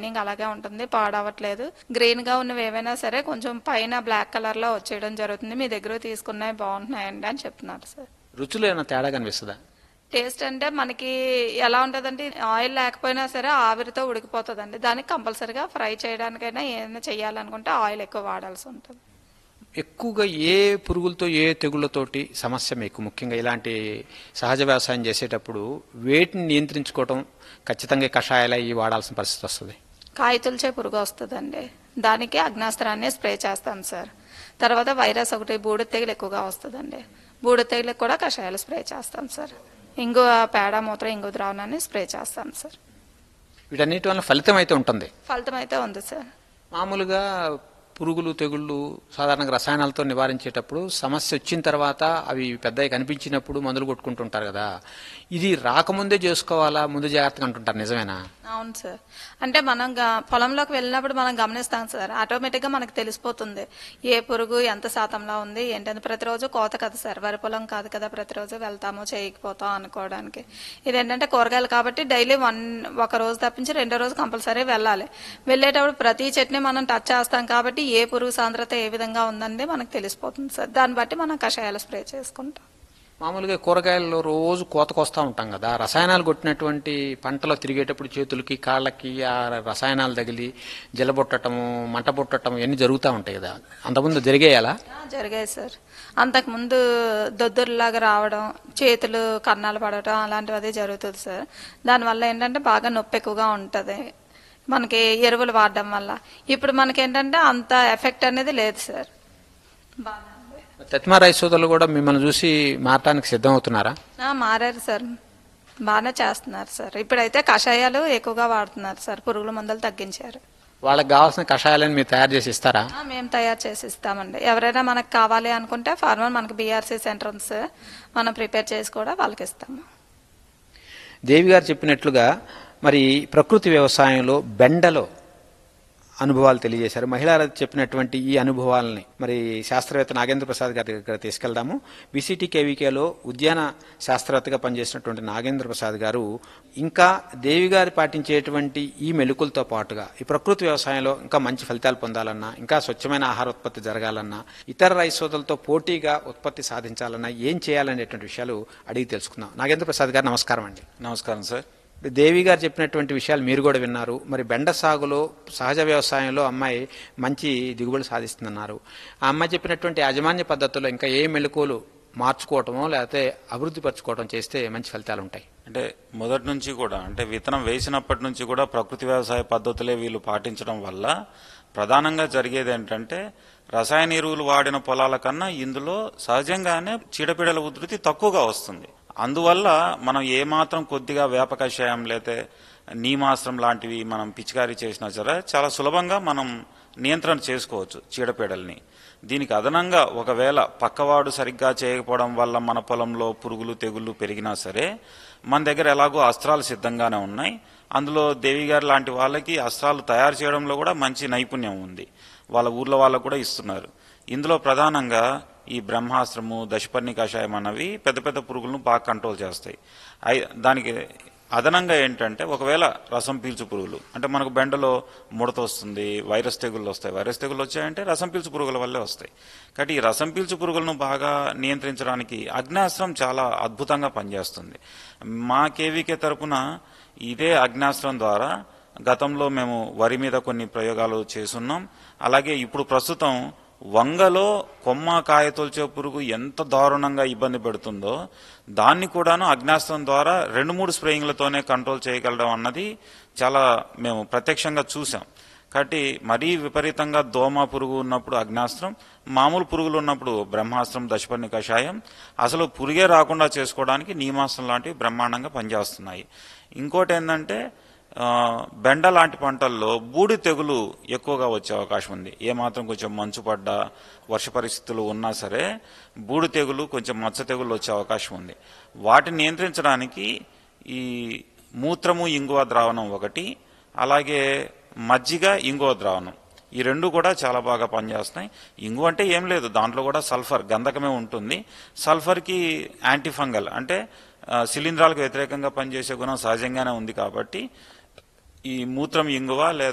shining అలాగే ఉంటుంది పాడవట్లేదు green గా ఉన్నవి ఏవైనా సరే కొంచెం పైన బ్లాక్ కలర్ లో వచ్చేయడం జరుగుతుంది మీ దగ్గర తీసుకున్నవి బాగుంటున్నాయండి అని చెప్తున్నారు సార్ రుచిలో ఏమైనా తేడా కనిపిస్తుందా టేస్ట్ అంటే మనకి ఎలా ఉంటుందంటే ఆయిల్ లేకపోయినా సరే ఆవిరితో ఉడికిపోతుందండి దానికి కంపల్సరీగా ఫ్రై చేయడానికైనా ఏదైనా చేయాలనుకుంటే ఆయిల్ ఎక్కువ వాడాల్సి ఉంటుంది ఎక్కువగా ఏ పురుగులతో ఏ తెగుళ్ళతోటి సమస్య మీకు ముఖ్యంగా ఇలాంటి సహజ వ్యవసాయం చేసేటప్పుడు వేటిని నియంత్రించుకోవడం ఖచ్చితంగా ఈ కషాయాలు అవి వాడాల్సిన పరిస్థితి వస్తుంది కాయతులచే పురుగు వస్తుందండి దానికి అగ్నాస్త్రాన్ని స్ప్రే చేస్తాం సార్ తర్వాత వైరస్ ఒకటి బూడిద తెగులు ఎక్కువగా వస్తుందండి బూడిద తెగులకు కూడా కషాయాలు స్ప్రే చేస్తాం సార్ ఇంగు పేడ మూత్రం ఇంగు ద్రావణాన్ని స్ప్రే చేస్తాం సార్ వీటన్నిటి వల్ల ఫలితం అయితే ఉంటుంది ఫలితం అయితే ఉంది సార్ మామూలుగా పురుగులు తెగుళ్ళు సాధారణంగా రసాయనాలతో నివారించేటప్పుడు సమస్య వచ్చిన తర్వాత అవి పెద్దవి కనిపించినప్పుడు మందులు కొట్టుకుంటుంటారు కదా ఇది రాకముందే చేసుకోవాలా ముందు జాగ్రత్తగా అంటుంటారు నిజమేనా అవును సార్ అంటే మనం గ- పొలంలోకి వెళ్ళినప్పుడు మనం గమనిస్తాం సార్ ఆటోమేటిక్గా మనకు తెలిసిపోతుంది ఏ పురుగు ఎంత శాతంలో ఉంది ఏంటంటే ప్రతిరోజు కోత కదా సార్ వరి పొలం కాదు కదా ప్రతిరోజు వెళ్తాము చేయకపోతాం అనుకోవడానికి ఇదేంటంటే కూరగాయలు కాబట్టి డైలీ వన్ ఒక రోజు తప్పించి రెండో రోజు కంపల్సరీ వెళ్ళాలి వెళ్ళేటప్పుడు ప్రతి చెట్టుని మనం టచ్ చేస్తాం కాబట్టి ఏ పురుగు సాంద్రత ఏ విధంగా ఉందండి మనకు తెలిసిపోతుంది సార్ దాన్ని బట్టి మనం కషాయాలు స్ప్రే చేసుకుంటాం మామూలుగా కూరగాయల్లో రోజు కోతకొస్తా ఉంటాం కదా రసాయనాలు కొట్టినటువంటి పంటలో తిరిగేటప్పుడు చేతులకి కాళ్ళకి ఆ రసాయనాలు తగిలి జలబొట్టటము మంట పుట్టటం ఇవన్నీ జరుగుతూ ఉంటాయి కదా అంతకుముందు జరిగేయాలా ఆ, జరిగాయి సార్ అంతకుముందు దొద్దురులాగా రావడం చేతులు కన్నాలు పడటం అలాంటివి అదే జరుగుతుంది సార్ దానివల్ల ఏంటంటే బాగా నొప్పి ఎక్కువగా ఉంటుంది మనకి ఎరువులు వాడడం వల్ల ఇప్పుడు మనకి ఏంటంటే అంత ఎఫెక్ట్ అనేది లేదు సార్ బాగా తత్మా రైస్ సోదరులు కూడా మిమ్మల్ని చూసి మారటానికి సిద్ధమవుతున్నారా ఆ, మారారు సార్ బాగానే చేస్తున్నారు సార్ ఇప్పుడైతే కషాయాలు ఎక్కువగా వాడుతున్నారు సార్ పురుగుల మందులు తగ్గించారు వాళ్ళకి కావాల్సిన కషాయాలను మీరు తయారు చేసి ఇస్తారా ఆ, మేము తయారు చేసి ఇస్తామండి ఎవరైనా మనకు కావాలి అనుకుంటే ఫార్మర్ మనకి బీఆర్సీ సెంటర్ ఉంది సార్ మనం ప్రిపేర్ చేసి కూడా వాళ్ళకి ఇస్తాము దేవి గారు చెప్పినట్లుగా మరి ప్రకృతి వ్యవసాయంలో బెండలో అనుభవాలు తెలియజేశారు మహిళా చెప్పినటువంటి ఈ అనుభవాలని మరి శాస్త్రవేత్త నాగేంద్ర ప్రసాద్ గారి దగ్గర తీసుకెళ్దాము విసిటి కేవీకేలో ఉద్యాన శాస్త్రవేత్తగా పనిచేసినటువంటి నాగేంద్ర ప్రసాద్ గారు ఇంకా దేవి గారు పాటించేటువంటి ఈ మెలుకులతో పాటుగా ఈ ప్రకృతి వ్యవసాయంలో ఇంకా మంచి ఫలితాలు పొందాలన్నా ఇంకా స్వచ్ఛమైన ఆహార ఉత్పత్తి జరగాలన్నా ఇతర రైస్ సోదరులతో పోటీగా ఉత్పత్తి సాధించాలన్నా ఏం చేయాలనేటువంటి విషయాలు అడిగి తెలుసుకుందాం నాగేంద్ర ప్రసాద్ గారు నమస్కారం అండి నమస్కారం సార్ దేవి గారు చెప్పినటువంటి విషయాలు మీరు కూడా విన్నారు మరి బెండ సాగులో సహజ వ్యవసాయంలో అమ్మాయి మంచి దిగుబడి సాధిస్తుందన్నారు ఆ అమ్మాయి చెప్పినటువంటి యాజమాన్య పద్ధతుల్లో ఇంకా ఏ మెలకువలు మార్చుకోవటమో లేకపోతే అభివృద్ధి పరచుకోవటం చేస్తే మంచి ఫలితాలు ఉంటాయి అంటే మొదటి నుంచి కూడా అంటే విత్తనం వేసినప్పటి నుంచి కూడా ప్రకృతి వ్యవసాయ పద్ధతులే వీళ్ళు పాటించడం వల్ల ప్రధానంగా జరిగేది ఏంటంటే రసాయన ఎరువులు వాడిన పొలాల కన్నా ఇందులో సహజంగానే చీడపీడల ఉధృతి తక్కువగా వస్తుంది అందువల్ల మనం ఏమాత్రం కొద్దిగా వేప కషాయం లేతే నీమాస్త్రం లాంటివి మనం పిచికారీ చేసినా సరే చాలా సులభంగా మనం నియంత్రణ చేసుకోవచ్చు చీడపీడల్ని దీనికి అదనంగా ఒకవేళ పక్కవాడు సరిగ్గా చేయకపోవడం వల్ల మన పొలంలో పురుగులు తెగుళ్ళు పెరిగినా సరే మన దగ్గర ఎలాగో అస్త్రాలు సిద్ధంగానే ఉన్నాయి అందులో దేవి గారు లాంటి వాళ్ళకి అస్త్రాలు తయారు చేయడంలో కూడా మంచి నైపుణ్యం ఉంది వాళ్ళ ఊర్లో వాళ్ళకు కూడా ఇస్తున్నారు ఇందులో ప్రధానంగా ఈ బ్రహ్మాస్త్రము దశపర్ణి కషాయం అన్నవి పెద్ద పెద్ద పురుగులను బాగా కంట్రోల్ చేస్తాయి అయి- దానికి అదనంగా ఏంటంటే ఒకవేళ రసం పీల్చు పురుగులు అంటే మనకు బెండలో ముడత వస్తుంది వైరస్ తెగుళ్ళు వస్తాయి వైరస్ తెగుళ్ళు వచ్చాయంటే రసం పీల్చు పురుగుల వల్లే వస్తాయి కాబట్టి ఈ రసం పీల్చు పురుగులను బాగా నియంత్రించడానికి అగ్నాస్త్రం చాలా అద్భుతంగా పనిచేస్తుంది మా కేవీకే తరపున ఇదే అగ్నాస్త్రం ద్వారా గతంలో మేము వరి మీద కొన్ని ప్రయోగాలు చేసున్నాం అలాగే ఇప్పుడు ప్రస్తుతం వంగలో కొమ్మ కాయ తొలిచే పురుగు ఎంత దారుణంగా ఇబ్బంది పెడుతుందో దాన్ని కూడాను అగ్నాస్త్రం ద్వారా రెండు మూడు స్ప్రేయింగ్లతోనే కంట్రోల్ చేయగలడం అన్నది చాలా మేము ప్రత్యక్షంగా చూసాం కాబట్టి మరీ విపరీతంగా దోమ పురుగు ఉన్నప్పుడు అగ్నాస్త్రం మామూలు పురుగులు ఉన్నప్పుడు బ్రహ్మాస్త్రం దశపర్ణి కషాయం అసలు పురుగే రాకుండా చేసుకోవడానికి నీమాస్త్రం లాంటివి బ్రహ్మాండంగా పనిచేస్తున్నాయి ఇంకోటి ఏంటంటే ఆ, బెండ లాంటి పంటల్లో బూడి తెగులు ఎక్కువగా వచ్చే అవకాశం ఉంది ఏమాత్రం కొంచెం మంచు పడ్డా వర్ష పరిస్థితులు ఉన్నా సరే బూడి తెగులు కొంచెం మచ్చ తెగులు వచ్చే అవకాశం ఉంది వాటిని నియంత్రించడానికి ఈ మూత్రము ఇంగువ ద్రావణం ఒకటి అలాగే మజ్జిగ ఇంగువ ద్రావణం ఈ రెండు కూడా చాలా బాగా పనిచేస్తున్నాయి ఇంగు అంటే ఏం లేదు దాంట్లో కూడా సల్ఫర్ గంధకమే ఉంటుంది సల్ఫర్కి యాంటీఫంగల్ అంటే ఆ, శిలీంధ్రాలకు వ్యతిరేకంగా పనిచేసే గుణం సహజంగానే ఉంది కాబట్టి ఈ మూత్రం ఇంగువ లేదా